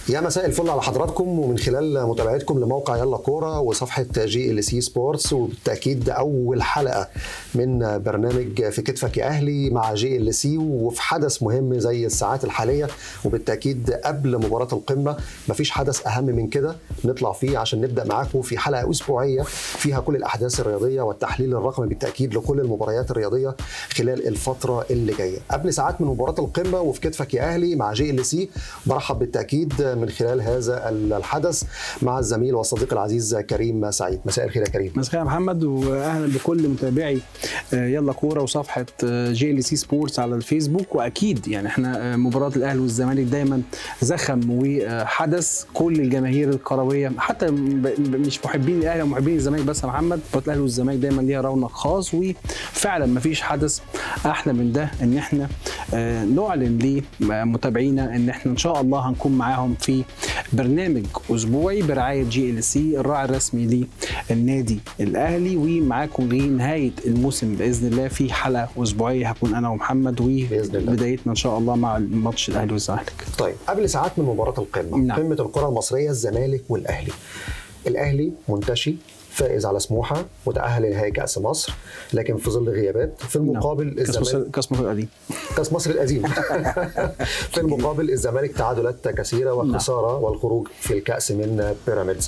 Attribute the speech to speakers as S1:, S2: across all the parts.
S1: يا مساء الفل على حضراتكم ومن خلال متابعتكم لموقع يلا كوره وصفحه جي ال سي سبورتس وبالتاكيد ده اول حلقه من برنامج في كتفك يا اهلي مع جي ال سي وفي حدث مهم زي الساعات الحاليه وبالتاكيد قبل مباراه القمه مفيش حدث اهم من كده نطلع فيه عشان نبدا معاكم في حلقه اسبوعيه فيها كل الاحداث الرياضيه والتحليل الرقمي بالتاكيد لكل المباريات الرياضيه خلال الفتره اللي جايه قبل ساعات من مباراه القمه وفي كتفك يا اهلي مع جي ال سي برحب بالتاكيد من خلال هذا الحدث مع الزميل والصديق العزيز كريم سعيد مساء الخير يا كريم
S2: مساء يا محمد واهلا بكل متابعي يلا كوره وصفحه جي ال سي سبورتس على الفيسبوك واكيد يعني احنا مباراه الاهلي والزمالك دايما زخم وحدث كل الجماهير الكرويه حتى مش محبين الاهلي ومحبين الزمالك بس يا محمد مباراه الاهلي والزمالك دايما ليها رونق خاص وفعلا ما فيش حدث احلى من ده ان احنا نعلن لمتابعينا ان احنا ان شاء الله هنكون معاهم في برنامج اسبوعي برعايه جي ال سي الراعي الرسمي للنادي الاهلي ومعاكم لنهايه الموسم باذن الله في حلقه اسبوعيه هكون انا ومحمد وبدايتنا ان شاء الله مع الماتش الاهلي والزمالك.
S1: طيب قبل ساعات من مباراه القمه
S2: نعم.
S1: قمه الكره المصريه الزمالك والاهلي الاهلي منتشي فائز على سموحه وتاهل لنهائي كاس مصر لكن في ظل غيابات في المقابل
S2: كاس مصر
S1: الزمالك
S2: كاس مصر القديم
S1: كاس مصر القديم في المقابل الزمالك تعادلات كثيره وخساره والخروج في الكاس من بيراميدز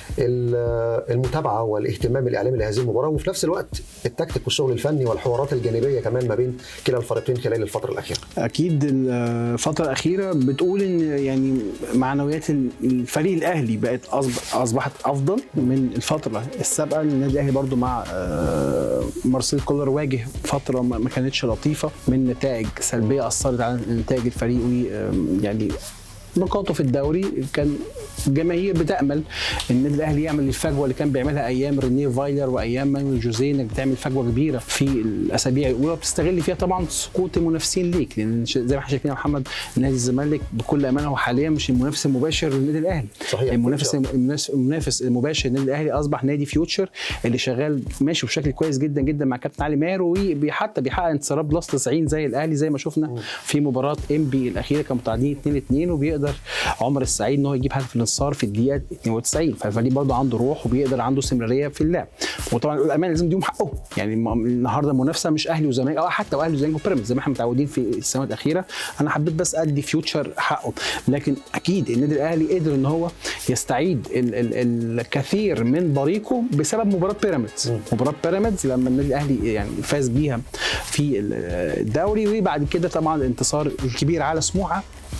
S1: ال- المتابعه والاهتمام الاعلامي لهذه المباراه وفي نفس الوقت التكتيك والشغل الفني والحوارات الجانبيه كمان ما بين كلا الفريقين خلال الفتره الاخيره
S2: اكيد الفتره الاخيره بتقول ان يعني معنويات الفريق الاهلي بقت أصب- اصبحت افضل من الفتره السابقه النادي الاهلي برضو مع آه، مارسيل كولر واجه فتره ما ما كانتش لطيفه من نتائج سلبيه اثرت على نتائج الفريق ويعني نقاطه في الدوري كان الجماهير بتامل ان النادي الاهلي يعمل الفجوه اللي كان بيعملها ايام رينيه فايلر وايام مانويل جوزيه انك بتعمل فجوه كبيره في الاسابيع الاولى وبتستغل فيها طبعا سقوط المنافسين ليك لان ش- زي ما احنا شايفين يا محمد نادي الزمالك بكل امانه هو حاليا مش المنافس المباشر للنادي الاهلي
S1: صحيح.
S2: المنافس المنافس- المنافس المباشر للنادي الاهلي اصبح نادي فيوتشر اللي شغال ماشي بشكل كويس جدا جدا مع كابتن علي ماهر وحتى بيحقق انتصارات بلس 90 زي الاهلي زي ما شفنا في مباراه ام بي الاخيره كانوا متعادلين 2 2 وبيقدر عمر السعيد ان هو يجيب هدف الانتصار في الدقيقه 92 فالفريق برضه عنده روح وبيقدر عنده استمراريه في اللعب وطبعا الامانه لازم نديهم حقهم يعني الم- النهارده المنافسه مش اهلي وزمالك او حتى اهلي وزمالك وبيراميدز زي ما احنا متعودين في السنوات الاخيره انا حبيت بس ادي فيوتشر حقه لكن اكيد النادي الاهلي قدر ان هو يستعيد ال ال الكثير من بريقه بسبب مباراه بيراميدز مباراه بيراميدز لما النادي الاهلي يعني فاز بيها في ال- الدوري وبعد كده طبعا الانتصار الكبير على سموحه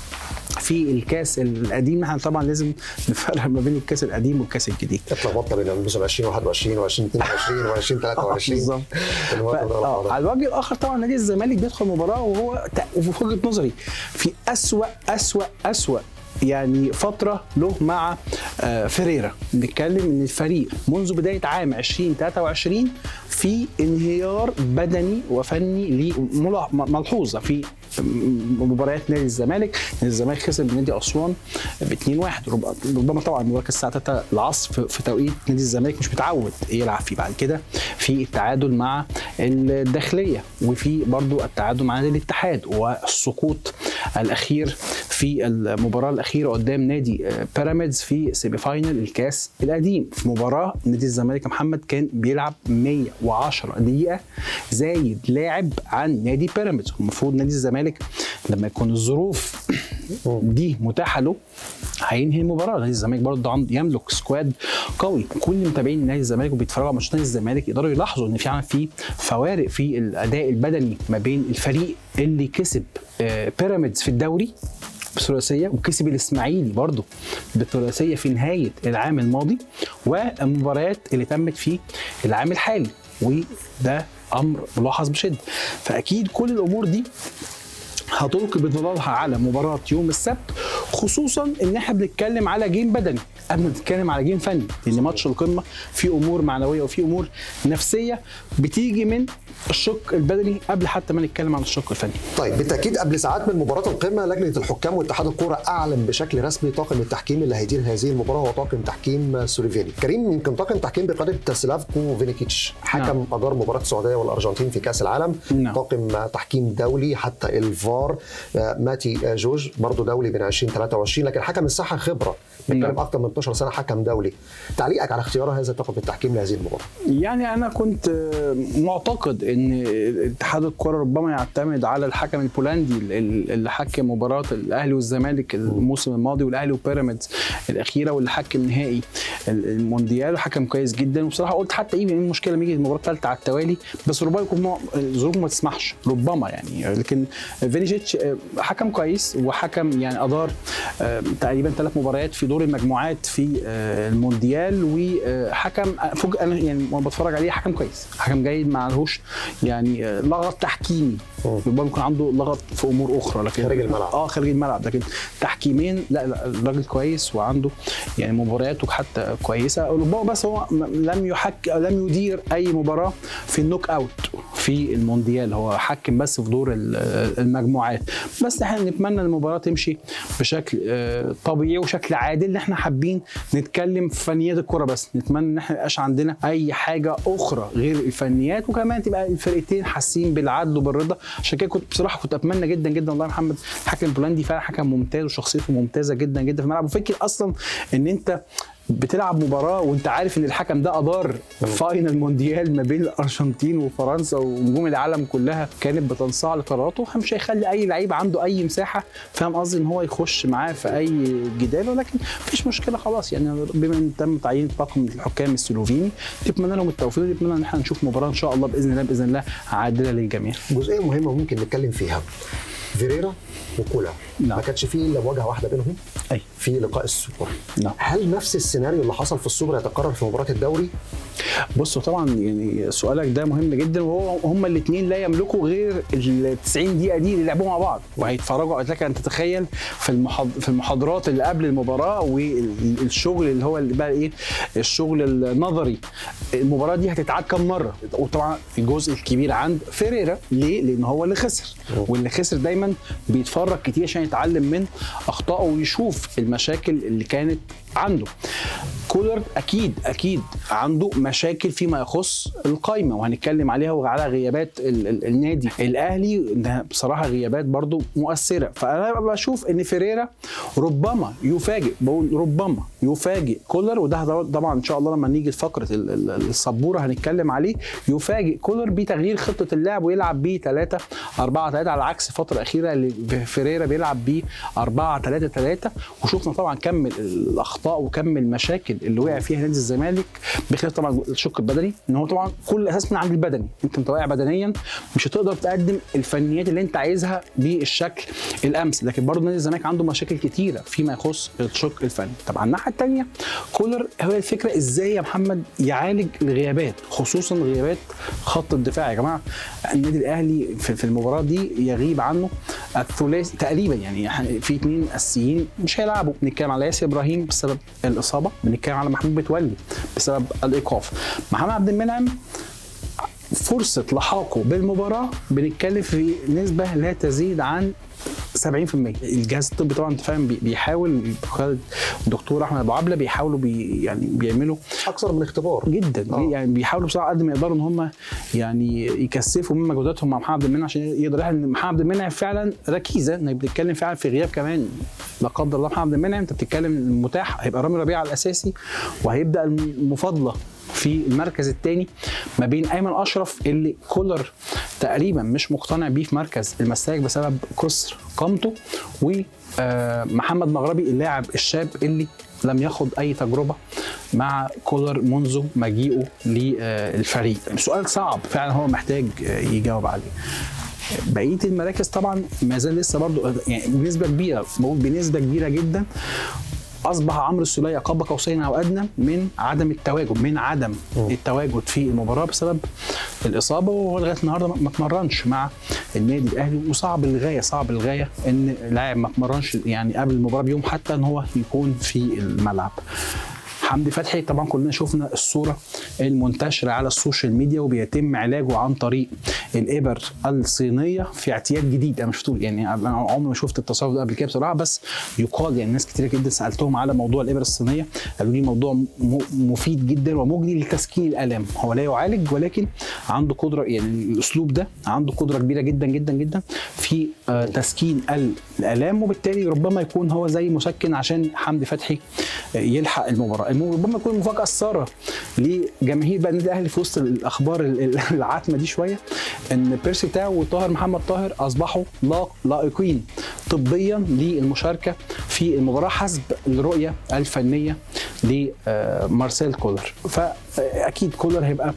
S2: في الكاس القديم احنا طبعا لازم نفرق ما بين الكاس القديم والكاس الجديد
S1: اتلخبطنا بين الموسم 2021 و2022 و2023
S2: بالظبط ف- آه، على الوجه الاخر طبعا نادي الزمالك بيدخل مباراه وهو ت- وفي وجهه نظري في اسوا اسوا اسوا يعني فتره له مع آه، فيريرا بنتكلم ان الفريق منذ بدايه عام 2023 في انهيار بدني وفني ليه ملا- ملحوظه في مباريات نادي الزمالك نادي الزمالك خسر من نادي اسوان ب 2-1 رب- ربما طبعا المباراه كانت الساعه 3 العصر في- في توقيت نادي الزمالك مش متعود يلعب فيه بعد كده في التعادل مع الداخليه وفي برضو التعادل مع نادي الاتحاد والسقوط الاخير في المباراه الاخيره قدام نادي آه، بيراميدز في سيمي فاينل الكاس القديم في مباراه نادي الزمالك يا محمد كان بيلعب 110 دقيقه زايد لاعب عن نادي بيراميدز المفروض نادي الزمالك لما يكون الظروف دي متاحه له هينهي المباراه نادي الزمالك برضه عنده يملك سكواد قوي كل متابعين نادي الزمالك وبيتفرجوا على ماتشات نادي الزمالك يقدروا يلاحظوا ان فعلا في فوارق في الاداء البدني ما بين الفريق اللي كسب آه، بيراميدز في الدوري بثلاثيه وكسب الاسماعيلي برضه بثلاثيه في نهايه العام الماضي والمباريات اللي تمت في العام الحالي وده امر ملاحظ بشده فاكيد كل الامور دي هتلقي بظلالها على مباراة يوم السبت خصوصا ان احنا بنتكلم على جيم بدني قبل ما نتكلم على جيم فني لان ماتش القمة في امور معنوية وفي امور نفسية بتيجي من الشق البدني قبل حتى ما نتكلم عن الشق الفني
S1: طيب بالتاكيد قبل ساعات من مباراه القمه لجنه الحكام واتحاد الكوره اعلن بشكل رسمي طاقم التحكيم اللي هيدير هذه المباراه هو طاقم تحكيم سوليفيني كريم يمكن طاقم تحكيم بقياده سلافكو فينيكيتش حكم
S2: نعم.
S1: ادار مباراه السعوديه والارجنتين في كاس العالم
S2: نعم.
S1: طاقم تحكيم دولي حتى الفار الفار ماتي جوج برضه دولي من 2023 لكن حكم الساحه خبره بيتكلم اكثر من 12 سنه حكم دولي تعليقك على اختيار هذا الطاقم التحكيم لهذه المباراه
S2: يعني انا كنت معتقد ان اتحاد الكره ربما يعتمد على الحكم البولندي اللي حكم مباراه الاهلي والزمالك الموسم الماضي والاهلي وبيراميدز الاخيره واللي حكم نهائي المونديال وحكم كويس جدا وبصراحه قلت حتى ايه المشكله لما يجي المباراه الثالثه على التوالي بس ربما يكون الظروف ما تسمحش ربما يعني لكن فينيجيتش حكم كويس وحكم يعني ادار تقريبا ثلاث مباريات في دور المجموعات في المونديال وحكم فوق انا يعني وانا بتفرج عليه حكم كويس حكم جيد ما لهوش يعني لغط تحكيمي ربما يكون عنده لغط في امور اخرى لكن
S1: خارج الملعب
S2: اه خارج الملعب لكن تحكيمين لا لا الراجل كويس وعنده يعني مبارياته حتى كويسه ربما بس هو لم يحك لم يدير اي مباراه في النوك اوت في المونديال هو حكم بس في دور المجموعات بس احنا نتمنى المباراه تمشي بشكل طبيعي وشكل عادل احنا حابين نتكلم في فنيات الكره بس نتمنى ان احنا يبقاش عندنا اي حاجه اخرى غير الفنيات وكمان تبقى الفرقتين حاسين بالعدل وبالرضا عشان كده كنت بصراحه كنت اتمنى جدا جدا والله يا محمد الحكم البولندي فعلا حكم ممتاز وشخصيته ممتازه جدا جدا في الملعب وفكر اصلا ان انت بتلعب مباراه وانت عارف ان الحكم ده ادار فاينل مونديال ما بين الارجنتين وفرنسا ونجوم العالم كلها كانت بتنصاع لقراراته مش هيخلي اي لعيب عنده اي مساحه فاهم قصدي ان هو يخش معاه في اي جدال ولكن مفيش مشكله خلاص يعني بما ان تم تعيين طاقم الحكام السلوفيني نتمنى لهم التوفيق ونتمنى ان احنا نشوف مباراه ان شاء الله باذن الله باذن الله عادله للجميع.
S1: جزئيه مهمه ممكن نتكلم فيها فيريرا وكولا
S2: نعم.
S1: ما كانش فيه الا مواجهه واحده بينهم
S2: اي
S1: في لقاء السوبر
S2: نعم.
S1: هل نفس السيناريو اللي حصل في السوبر يتكرر في مباراه الدوري
S2: بصوا طبعا يعني سؤالك ده مهم جدا وهو هما الاثنين لا يملكوا غير ال 90 دقيقه دي اللي لعبوها مع بعض وهيتفرجوا لك ان تتخيل في المحاض... في المحاضرات اللي قبل المباراه والشغل اللي هو اللي بقى ايه الشغل النظري المباراه دي هتتعاد كم مره وطبعا الجزء الكبير عند فيريرا ليه؟ لان هو اللي خسر واللي خسر دايما بيتفرج كتير عشان يتعلم من اخطائه ويشوف المشاكل اللي كانت عنده كولر اكيد اكيد عنده مشاكل فيما يخص القايمه وهنتكلم عليها وعلى غيابات ال ال النادي الاهلي ده بصراحه غيابات برضو مؤثره فانا بشوف ان فيريرا ربما يفاجئ بقول ربما يفاجئ كولر وده طبعا ان شاء الله لما نيجي لفقره السبوره هنتكلم عليه يفاجئ كولر بتغيير خطه اللعب ويلعب بيه 3 4 3 على عكس الفتره الاخيره اللي فيريرا بيلعب بيه 4 3 3 وشفنا طبعا كم الاخطاء وكم المشاكل اللي وقع فيها نادي الزمالك بخلاف طبعا الشق البدني ان هو طبعا كل الاساس من عند البدني انت انت واقع بدنيا مش هتقدر تقدم الفنيات اللي انت عايزها بالشكل الامثل لكن برضه نادي الزمالك عنده مشاكل كتيره فيما يخص الشق الفني طبعا الناحيه الثانيه كولر هو الفكره ازاي يا محمد يعالج الغيابات خصوصا غيابات خط الدفاع يا جماعه النادي الاهلي في المباراه دي يغيب عنه الثلاثي تقريبا يعني في اثنين اساسيين مش هيلعبوا بنتكلم على ياسر ابراهيم بسبب الاصابه بنتكلم على محمود متولي بسبب الايقاف محمد عبد المنعم فرصه لحاقه بالمباراه بنتكلم في نسبه لا تزيد عن 70% الجهاز الطبي طبعا انت فاهم بيحاول الدكتور احمد ابو عبله بيحاولوا بي يعني بيعملوا
S1: اكثر من اختبار
S2: جدا
S1: آه.
S2: يعني بيحاولوا بصراحه قد ما يقدروا ان هم يعني يكثفوا من مجهوداتهم مع محمد عبد المنعم عشان يقدر ان محمد عبد المنعم فعلا ركيزه انك بتتكلم فعلا في غياب كمان لا قدر الله محمد عبد المنعم انت بتتكلم المتاح هيبقى رامي ربيعه الاساسي وهيبدا المفاضله في المركز الثاني ما بين ايمن اشرف اللي كولر تقريبا مش مقتنع بيه في مركز المساك بسبب كسر قامته ومحمد مغربي اللاعب الشاب اللي لم ياخد اي تجربه مع كولر منذ مجيئه للفريق سؤال صعب فعلا هو محتاج يجاوب عليه بقيه المراكز طبعا ما زال لسه برضه يعني بنسبه كبيره بقول بنسبه كبيره جدا اصبح عمرو السوليه قاب قوسين او ادنى من عدم التواجد من عدم م. التواجد في المباراه بسبب الاصابه وهو لغايه النهارده ما اتمرنش مع النادي الاهلي وصعب للغايه صعب للغايه ان لاعب ما اتمرنش يعني قبل المباراه بيوم حتى ان هو يكون في الملعب حمدي فتحي طبعا كلنا شفنا الصوره المنتشره على السوشيال ميديا وبيتم علاجه عن طريق الابر الصينيه في اعتياد جديد انا مش شفتوه يعني انا عمري ما شفت التصرف ده قبل كده بصراحه بس يقال يعني ناس كتير جدا سالتهم على موضوع الابر الصينيه قالوا لي موضوع م- مفيد جدا ومجدي لتسكين الالام هو لا يعالج ولكن عنده قدره يعني الاسلوب ده عنده قدره كبيره جدا جدا جدا في آه، تسكين ال- الالام وبالتالي ربما يكون هو زي مسكن عشان حمدي فتحي آه، يلحق المباراه الم- ربما يكون مفاجاه الساره لجماهير بقى النادي الاهلي في وسط الاخبار ال- ال- العتمه دي شويه ان بيرسي تاو وطاهر محمد طاهر اصبحوا لا- لائقين طبيا للمشاركه في المباراه حسب الرؤيه الفنيه لمارسيل كولر فاكيد كولر هيبقى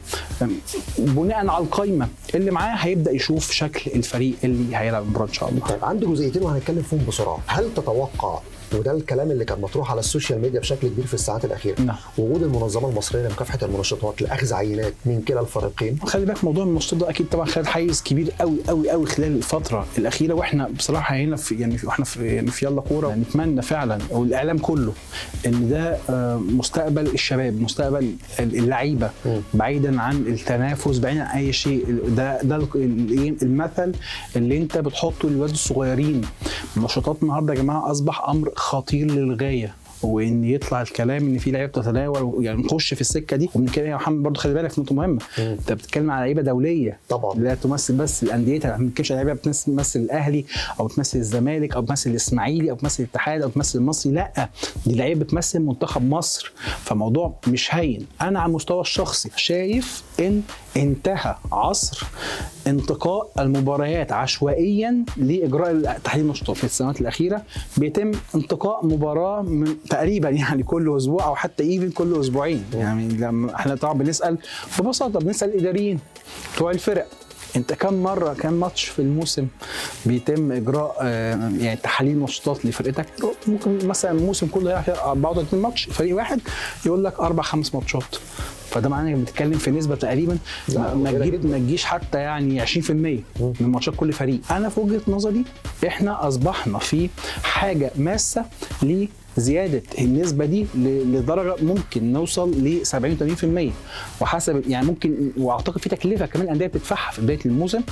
S2: بناء على القائمه اللي معاه هيبدا يشوف شكل الفريق اللي هيلعب المباراه ان شاء الله
S1: طيب عندي جزئيتين وهنتكلم فيهم بسرعه هل تتوقع وده الكلام اللي كان مطروح على السوشيال ميديا بشكل كبير في الساعات الاخيره
S2: نعم.
S1: وجود المنظمه المصريه لمكافحه المنشطات لاخذ عينات من كلا الفريقين
S2: خلي بالك موضوع المنشطات ده اكيد طبعا خد حيز كبير قوي قوي قوي خلال الفتره الاخيره واحنا بصراحه هنا في يعني في- واحنا في يعني في يلا كوره نتمنى فعلا والاعلام كله ان ده آه، مستقبل الشباب مستقبل اللعيبه
S1: مم.
S2: بعيدا عن التنافس بعيدا عن اي شيء ده ده ال- ال- المثل اللي انت بتحطه للولاد الصغيرين النشاطات النهارده يا جماعه اصبح امر خطير للغايه وان يطلع الكلام ان في لعيبه بتتناول يعني نخش في السكه دي وبنتكلم يا محمد برضه خلي بالك في نقطه مهمه
S1: مم.
S2: انت بتتكلم على لعيبه دوليه
S1: طبعا.
S2: لا تمثل بس الانديتها ما بنتكلمش على لعيبه بتمثل الاهلي او بتمثل الزمالك او بتمثل الاسماعيلي او بتمثل الاتحاد او بتمثل المصري لا دي لعيبه بتمثل منتخب مصر فموضوع مش هين انا على المستوى الشخصي شايف ان انتهى عصر انتقاء المباريات عشوائيا لاجراء تحليل النشاطات في السنوات الاخيره بيتم انتقاء مباراه من تقريبا يعني كل اسبوع او حتى ايفن كل اسبوعين يعني لما احنا طبعا بنسال ببساطه بنسال الاداريين بتوع الفرق انت كم مره كم ماتش في الموسم بيتم اجراء آه، يعني تحاليل نشاطات لفرقتك ممكن مثلا الموسم كله يلعب 34 ماتش فريق واحد يقول لك اربع خمس ماتشات فده معناه انك بتتكلم في نسبه تقريبا
S1: لا،
S2: ما- ما
S1: قليلة
S2: تجيب
S1: جدا.
S2: ما تجيش حتى يعني 20% من ماتشات كل فريق انا في وجهه نظري احنا اصبحنا في حاجه ماسه لزياده النسبه دي ل- لدرجه ممكن نوصل ل 70 80% وحسب يعني ممكن واعتقد في تكلفه كمان الانديه بتدفعها في بدايه الموسم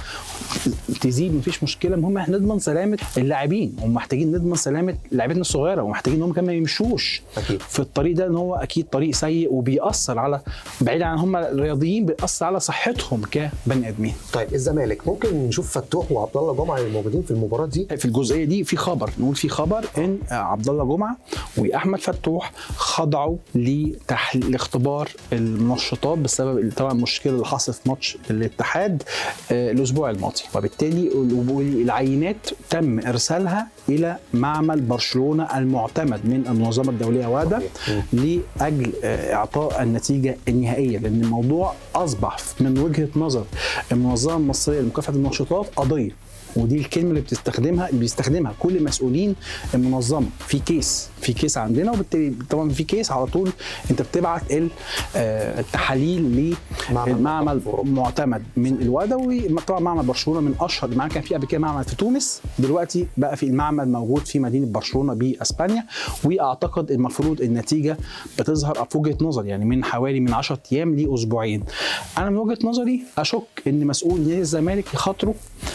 S2: تزيد مفيش مشكله المهم احنا نضمن سلامه اللاعبين ومحتاجين نضمن سلامه لاعبتنا الصغيره ومحتاجين ان هم كمان ما يمشوش
S1: أكيد.
S2: في الطريق ده ان هو اكيد طريق سيء وبيأثر على بعيد عن هم رياضيين بيأثر على صحتهم كبني ادمين
S1: طيب الزمالك ممكن نشوف فتوح وعبد الله جمعه الموجودين في المباراه دي
S2: في الجزئيه دي في خبر نقول في خبر ان عبد الله جمعه واحمد فتوح خضعوا لتحل... لاختبار المنشطات بسبب طبعا المشكله اللي حصلت في ماتش الاتحاد آه، الاسبوع الماضي وبالتالي ال- العينات تم ارسالها الى معمل برشلونه المعتمد من المنظمه الدوليه وادا لاجل آه، اعطاء النتيجه النهائيه لان الموضوع اصبح من وجهه نظر المنظمه المصريه لمكافحه المنشطات قضيه ودي الكلمه اللي بتستخدمها اللي بيستخدمها كل مسؤولين المنظمه في كيس في كيس عندنا وبالتالي طبعا في كيس على طول انت بتبعت ال- آه، التحاليل
S1: معمل
S2: لمعمل
S1: معتمد.
S2: معتمد من الوادا وطبعا معمل برشلونه من اشهر معمل كان في قبل كده معمل في تونس دلوقتي بقى في المعمل موجود في مدينه برشلونه باسبانيا واعتقد المفروض النتيجه بتظهر في وجهه نظري يعني من حوالي من 10 ايام لاسبوعين انا من وجهه نظري اشك ان مسؤول نادي الزمالك يخاطروا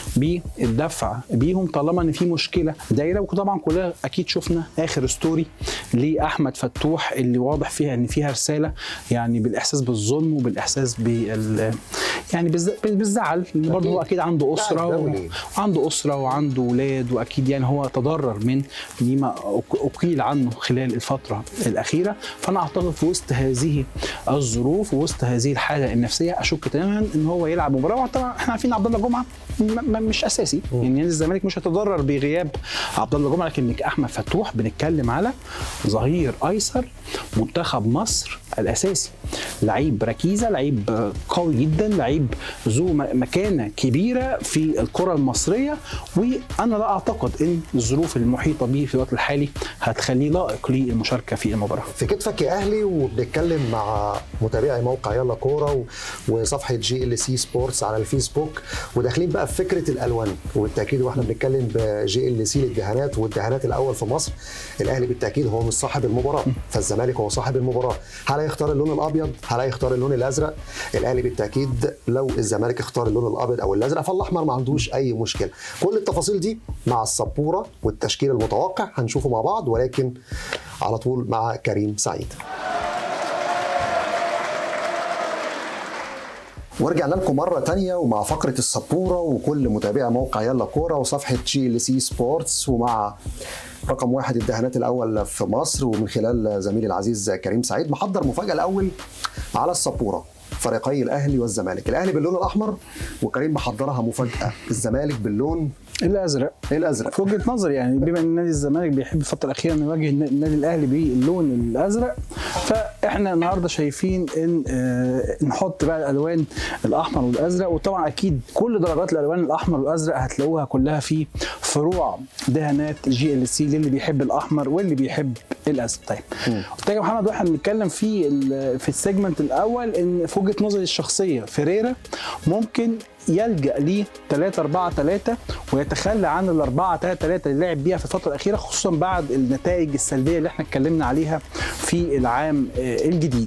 S2: بالدفع بيهم طالما ان في مشكله دايره وطبعا كلنا اكيد شفنا اخر ستوري لاحمد فتوح اللي واضح فيها ان فيها رساله يعني بالاحساس بالظلم وبالاحساس بال يعني بالز- بالزعل لان برضه هو اكيد عنده اسره
S1: لاعب
S2: و...
S1: دولي.
S2: وعنده اسره وعنده اولاد واكيد يعني هو تضرر من لما أق- اقيل عنه خلال الفتره الاخيره فانا اعتقد في وسط هذه الظروف ووسط هذه الحاله النفسيه اشك تماما ان هو يلعب مباراه طبعا احنا عارفين عبد الله جمعه م- م- مش اساسي يعني نادي الزمالك مش هيتضرر بغياب عبد الله جمعه لكن احمد فتوح بنتكلم على ظهير ايسر منتخب مصر الاساسي لعيب ركيزه لعيب قوي جدا لعيب ذو مكانه كبيره في الكره المصريه وانا لا اعتقد ان الظروف المحيطه به في الوقت الحالي هتخليه لائق للمشاركه في المباراه
S1: في كتفك يا اهلي وبنتكلم مع متابعي موقع يلا كوره وصفحه جي ال سي سبورتس على الفيسبوك وداخلين بقى في فكره الالوان وبالتاكيد واحنا بنتكلم بجي ال سي للدهانات والدهانات الاول في مصر الاهلي بالتاكيد هو مش صاحب المباراه فالزمالك هو صاحب المباراه هل هيختار اللون الابيض هل هيختار اللون الازرق الاهلي بالتاكيد لو الزمالك اختار اللون الابيض او الازرق فالاحمر ما عندوش اي مشكله كل التفاصيل دي مع السبوره والتشكيل المتوقع هنشوفه مع بعض ولكن على طول مع كريم سعيد ورجعنا لكم مرة تانية ومع فقرة السبورة وكل متابعي موقع يلا كورة وصفحة جي ال سي سبورتس ومع رقم واحد الدهانات الأول في مصر ومن خلال زميلي العزيز كريم سعيد محضر مفاجأة الأول على السبورة فريقي الأهلي والزمالك الأهلي باللون الأحمر وكريم محضرها مفاجأة الزمالك باللون
S2: الازرق
S1: الازرق
S2: في وجهه نظري يعني بما ان نادي الزمالك بيحب الفتره الاخيره انه يواجه النادي الاهلي باللون الازرق فاحنا النهارده شايفين ان آه نحط بقى الالوان الاحمر والازرق وطبعا اكيد كل درجات الالوان الاحمر والازرق هتلاقوها كلها في فروع دهانات جي ال سي للي بيحب الاحمر واللي بيحب الازرق طيب قلت محمد واحنا بنتكلم في في السيجمنت الاول ان في وجهه نظري الشخصيه فيريرا ممكن يلجا ل 3 4 3 ويتخلى عن ال 4 3 3 اللي لعب بيها في الفتره الاخيره خصوصا بعد النتائج السلبيه اللي احنا اتكلمنا عليها في العام الجديد.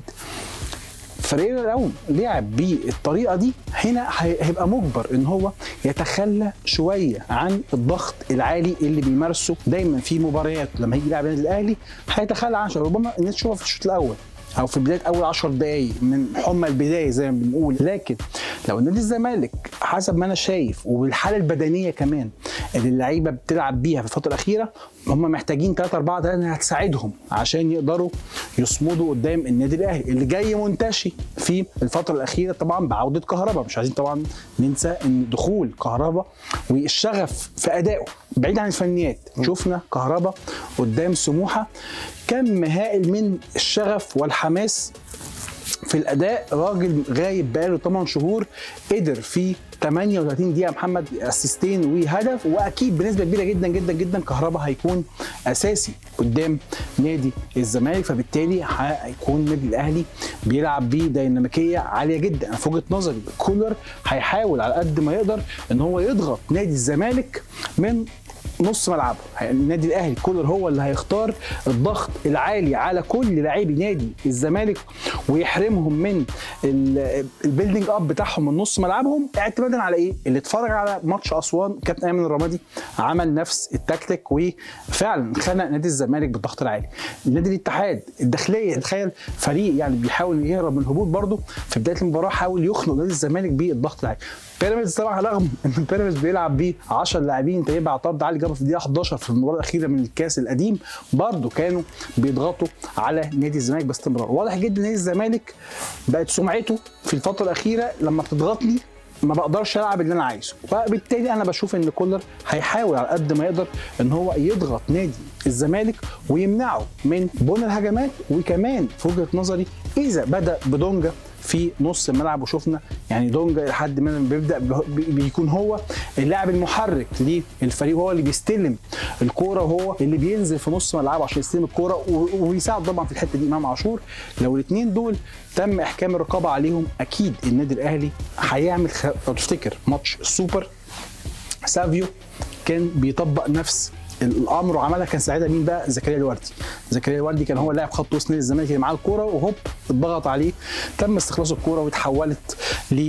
S2: فريرا لو لعب بالطريقه دي هنا هيبقى مجبر ان هو يتخلى شويه عن الضغط العالي اللي بيمارسه دايما في مباريات لما يجي يلعب النادي الاهلي هيتخلى عنه ربما الناس تشوفها في الشوط الاول او في بدايه اول 10 دقائق من حمى البدايه زي ما بنقول لكن لو نادي الزمالك حسب ما انا شايف وبالحاله البدنيه كمان اللي اللعيبه بتلعب بيها في الفتره الاخيره هم محتاجين 3 4 3 هتساعدهم عشان يقدروا يصمدوا قدام النادي الاهلي اللي جاي منتشي في الفتره الاخيره طبعا بعوده كهربا مش عايزين طبعا ننسى ان دخول كهربا والشغف في ادائه بعيد عن الفنيات شفنا كهربا قدام سموحه كم هائل من الشغف والحماس في الاداء راجل غايب بقاله 8 شهور قدر في 38 دقيقه محمد اسيستين وهدف واكيد بنسبه كبيره جدا جدا جدا كهربا هيكون اساسي قدام نادي الزمالك فبالتالي هيكون النادي الاهلي بيلعب بديناميكيه عاليه جدا انا في وجهه نظري كولر هيحاول على قد ما يقدر ان هو يضغط نادي الزمالك من نص ملعبه النادي الاهلي كولر هو اللي هيختار الضغط العالي على كل لاعبي نادي الزمالك ويحرمهم من البيلدينج اب بتاعهم من نص ملعبهم اعتمادا على ايه اللي اتفرج على ماتش اسوان كابتن ايمن الرمادي عمل نفس التكتيك وفعلا خنق نادي الزمالك بالضغط العالي نادي الاتحاد الداخليه تخيل فريق يعني بيحاول يهرب من الهبوط برده في بدايه المباراه حاول يخنق نادي الزمالك بالضغط العالي بيراميدز طبعا رغم ان بيراميدز بيلعب ب 10 لاعبين تقريبا عطارد علي جابه في الدقيقه 11 في المباراه الاخيره من الكاس القديم برضه كانوا بيضغطوا على نادي الزمالك باستمرار واضح جدا نادي الزمالك بقت سمعته في الفتره الاخيره لما بتضغطني ما بقدرش العب اللي انا عايزه فبالتالي انا بشوف ان كولر هيحاول على قد ما يقدر ان هو يضغط نادي الزمالك ويمنعه من بنى الهجمات وكمان في وجهه نظري اذا بدا بدونجا في نص الملعب وشفنا يعني دونجا لحد ما بيبدا بيكون هو اللاعب المحرك للفريق وهو اللي بيستلم الكوره وهو اللي بينزل في نص ملعبه عشان يستلم الكوره وبيساعد طبعا في الحته دي امام عاشور لو الاثنين دول تم احكام الرقابه عليهم اكيد النادي الاهلي هيعمل خ... لو تفتكر ماتش السوبر سافيو كان بيطبق نفس الامر وعملها كان ساعتها مين بقى زكريا الوردي زكريا الوردي كان هو لاعب خط وسط نادي الزمالك اللي معاه الكوره وهوب اتضغط عليه تم استخلاص الكوره وتحولت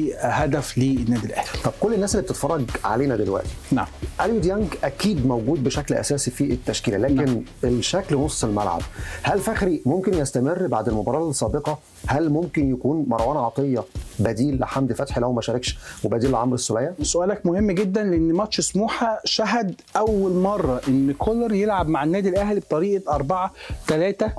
S2: لهدف للنادي الاهلي
S1: طب كل الناس اللي بتتفرج علينا دلوقتي
S2: نعم
S1: اليو ديانج اكيد موجود بشكل اساسي في التشكيله لكن نعم. الشكل نص الملعب هل فخري ممكن يستمر بعد المباراه السابقه هل ممكن يكون مروان عطيه بديل لحمدي فتحي لو ما شاركش وبديل لعمرو السوليه
S2: سؤالك مهم جدا لان ماتش سموحه شهد اول مره ان كولر يلعب مع النادي الاهلي بطريقه 4 3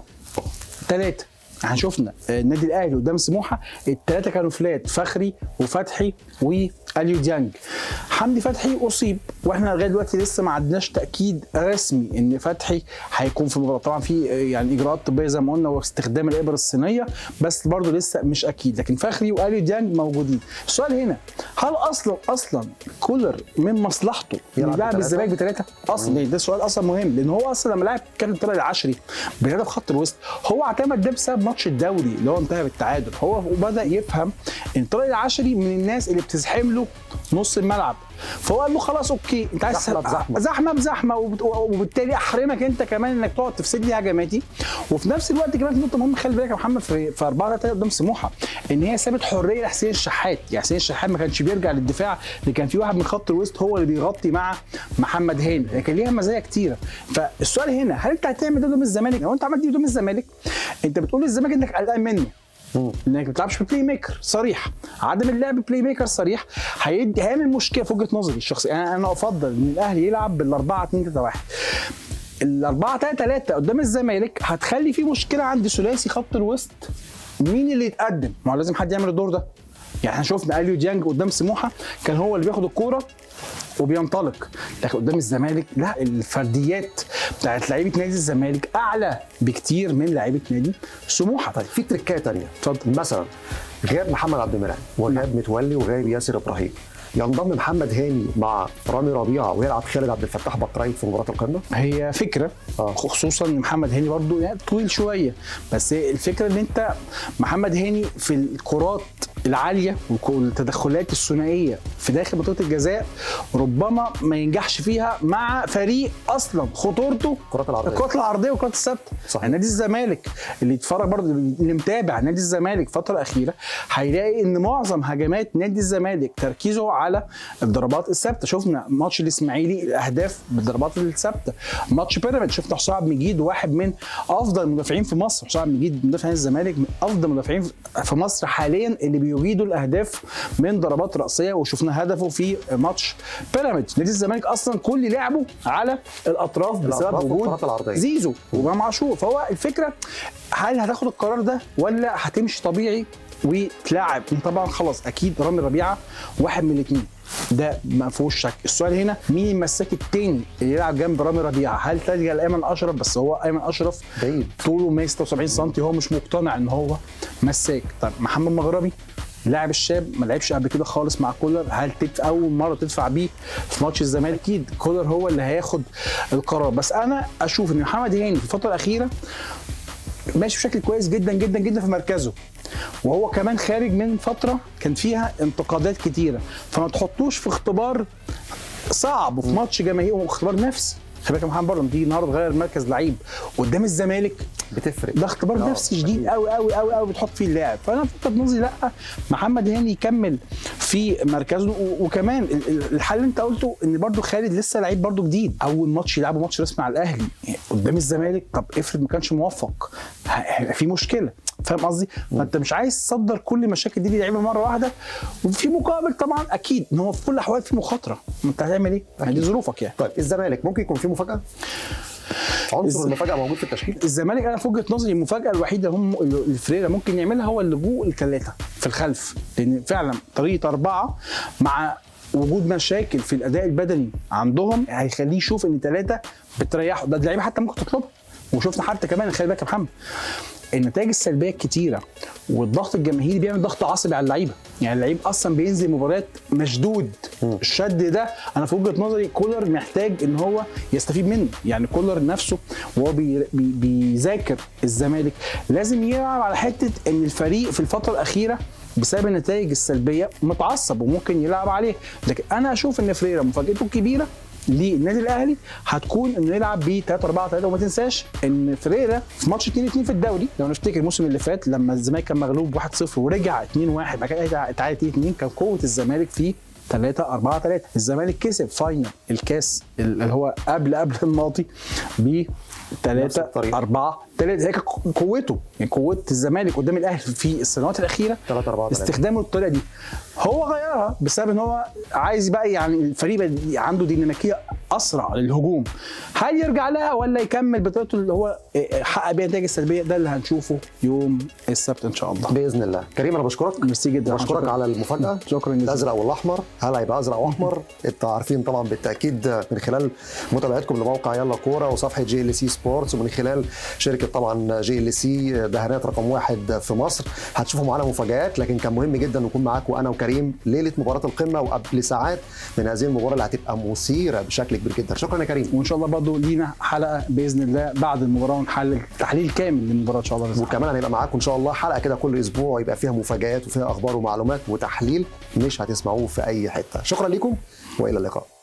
S2: 3 احنا شفنا النادي الاهلي قدام سموحه الثلاثه كانوا فلات فخري وفتحي اليو ديانج حمدي فتحي اصيب واحنا لغايه دلوقتي لسه ما عندناش تاكيد رسمي ان فتحي هيكون في المباراه طبعا في يعني اجراءات طبيه زي ما قلنا واستخدام الابر الصينيه بس برضه لسه مش اكيد لكن فخري واليو ديانج موجودين السؤال هنا هل اصلا اصلا كولر من مصلحته يلعب الزمالك بثلاثه اصلا ده سؤال اصلا مهم لان هو اصلا لما لعب كابتن طارق العشري بهدف خط الوسط هو اعتمد ده بسبب ماتش الدوري اللي هو انتهى بالتعادل هو وبدا يفهم ان طارق العشري من الناس اللي بتزحم له نص الملعب فهو قال له خلاص اوكي انت عايز
S1: زحمة بزحمة.
S2: زحمه بزحمه وبت- وبالتالي احرمك انت كمان انك تقعد تفسد لي هجماتي وفي نفس الوقت كمان في نقطه مهمه خلي بالك يا محمد في في 4 3 قدام سموحه ان هي سابت حريه لحسين الشحات يعني حسين الشحات ما كانش بيرجع للدفاع اللي كان في واحد من خط الوسط هو اللي بيغطي مع محمد هاني لكن ليها مزايا كتيره فالسؤال هنا هل انت هتعمل ده قدام الزمالك لو انت عملت دي قدام الزمالك انت بتقول للزمالك انك قلقان منه انك ما بتلعبش بلاي ميكر صريح عدم اللعب بلاي ميكر صريح هيدي هيعمل مشكله في وجهه نظري الشخصيه انا انا افضل ان الاهلي يلعب بال 4 2 3 1 ال 4 3 3 قدام الزمالك هتخلي في مشكله عند ثلاثي خط الوسط مين اللي يتقدم؟ ما هو لازم حد يعمل الدور ده يعني احنا شفنا اليو ديانج قدام سموحه كان هو اللي بياخد الكوره وبينطلق لكن قدام الزمالك لا الفرديات بتاعت لعيبه نادي الزمالك اعلى بكتير من لعيبه نادي سموحه
S1: طيب في تركايه تانية
S2: اتفضل.
S1: مثلا غياب محمد عبد المنعم وغياب متولي وغياب ياسر ابراهيم ينضم محمد هاني مع رامي ربيعه ويلعب خالد عبد الفتاح بقرايب في مباراه القمه
S2: هي فكره
S1: آه.
S2: خصوصا ان محمد هاني برضو يعني طويل شويه بس الفكره ان انت محمد هاني في الكرات العاليه والتدخلات الثنائيه في داخل منطقه الجزاء ربما ما ينجحش فيها مع فريق اصلا خطورته
S1: الكرات العرضية.
S2: الكرات العرضيه والكرات الثابته
S1: صحيح.
S2: نادي الزمالك اللي يتفرج برضه اللي متابع نادي الزمالك الفتره الاخيره هيلاقي ان معظم هجمات نادي الزمالك تركيزه على الضربات الثابته شفنا ماتش الاسماعيلي الاهداف بالضربات الثابته ماتش بيراميدز شفنا حسام عبد المجيد واحد من افضل المدافعين في مصر حسام عبد المجيد مدافع نادي الزمالك من افضل المدافعين في مصر حاليا اللي بيجيدوا الاهداف من ضربات راسيه وشفنا هدفه في ماتش بيراميدز نادي الزمالك اصلا كل لعبه على الاطراف بسبب
S1: الأطراف
S2: وجود
S1: والكرات العرضية.
S2: زيزو وامام عاشور فهو الفكره هل هتاخد القرار ده ولا هتمشي طبيعي وتلاعب طبعا خلاص اكيد رامي ربيعه واحد من الاثنين ده ما فيهوش شك السؤال هنا مين المساك التاني اللي يلعب جنب رامي ربيعه هل تلجا لايمن اشرف بس هو ايمن اشرف
S1: بعيد.
S2: طوله 176 سم هو مش مقتنع ان هو مساك طب محمد مغربي لاعب الشاب ما لعبش قبل كده خالص مع كولر هل تدفع اول مره تدفع بيه في ماتش الزمالك اكيد كولر هو اللي هياخد القرار بس انا اشوف ان محمد هاني في الفتره الاخيره ماشي بشكل كويس جدا جدا جدا في مركزه وهو كمان خارج من فتره كان فيها انتقادات كتيره فما تحطوش في اختبار صعب وفي ماتش جماهيري واختبار نفسي خلي بالك يا محمد برضه لما تيجي النهارده تغير مركز لعيب قدام الزمالك
S1: بتفرق
S2: ده اختبار
S1: آه،
S2: نفسي شديد
S1: أكيد.
S2: قوي قوي قوي قوي بتحط فيه اللاعب فانا في وجهه نظري لا محمد هاني يكمل في مركزه و- وكمان ال- ال- الحل اللي انت قلته ان برضو خالد لسه لعيب برضو جديد اول ماتش يلعبه ماتش رسمي على الاهلي يعني قدام الزمالك طب افرض ما كانش موفق ه- هيبقى في مشكله فاهم قصدي؟ فانت مش عايز تصدر كل المشاكل دي للعيبه مره واحده وفي مقابل طبعا اكيد ان هو في كل الاحوال في مخاطره ما انت هتعمل ايه؟ ما دي ظروفك يعني
S1: طيب الزمالك ممكن يكون فيه مفاجاه عنصر
S2: الز-
S1: المفاجاه موجود في التشكيل
S2: الزمالك انا في وجهه نظري المفاجاه الوحيده هم اللي فريرا ممكن يعملها هو اللجوء الثلاثه في الخلف لان فعلا طريقه اربعه مع وجود مشاكل في الاداء البدني عندهم هيخليه يشوف ان ثلاثه بتريحه ده اللعيبه حتى ممكن تطلبها وشفنا حتى كمان خلي بالك يا محمد النتائج السلبيه الكتيره والضغط الجماهيري بيعمل ضغط عصبي على اللعيبه يعني اللعيب اصلا بينزل مباريات مشدود الشد ده انا في وجهه نظري كولر محتاج ان هو يستفيد منه يعني كولر نفسه وهو بي بي بيذاكر الزمالك لازم يلعب على حته ان الفريق في الفتره الاخيره بسبب النتائج السلبيه متعصب وممكن يلعب عليه لكن انا اشوف ان فريرا مفاجاته الكبيره للنادي الاهلي هتكون انه يلعب ب 3 4 3 وما تنساش ان فريرا في ماتش 2 2 في الدوري لو نفتكر الموسم اللي فات لما الزمالك كان مغلوب 1 0 ورجع 2 1 بعد كده اتعادل 2 2 كان قوه الزمالك في 3 4 3 الزمالك كسب فاينل الكاس اللي هو قبل قبل الماضي ب 3
S1: الطريقة.
S2: 4 تالت هيك قوته يعني قوه الزمالك قدام الاهلي في السنوات الاخيره
S1: ثلاثة أربعة ثلاثة.
S2: استخدامه الطريقه دي هو غيرها بسبب ان هو عايز بقى يعني الفريق بقى عنده ديناميكيه اسرع للهجوم هل يرجع لها ولا يكمل بطريقته اللي هو حقق بيها النتائج السلبيه ده اللي هنشوفه يوم السبت ان شاء الله
S1: باذن الله كريم انا بشكرك
S2: ميرسي جدا
S1: بشكرك
S2: شكراً.
S1: على المفاجاه
S2: شكرا جزيلا
S1: الازرق والاحمر هل هيبقى ازرق واحمر انتوا عارفين طبعا بالتاكيد من خلال متابعتكم لموقع يلا كوره وصفحه جي ال سي سبورتس ومن خلال شركه طبعا جي ال سي دهانات رقم واحد في مصر هتشوفوا معانا مفاجات لكن كان مهم جدا نكون معاكم انا وكريم ليله مباراه القمه وقبل ساعات من هذه المباراه اللي هتبقى مثيره بشكل كبير جدا شكرا يا كريم
S2: وان شاء الله برضه لينا حلقه باذن الله بعد المباراه ونحلل تحليل كامل للمباراه ان شاء الله بإذن الله.
S1: وكمان هنبقى معاكم ان شاء الله حلقه كده كل اسبوع يبقى فيها مفاجات وفيها اخبار ومعلومات وتحليل مش هتسمعوه في اي حته شكرا لكم والى اللقاء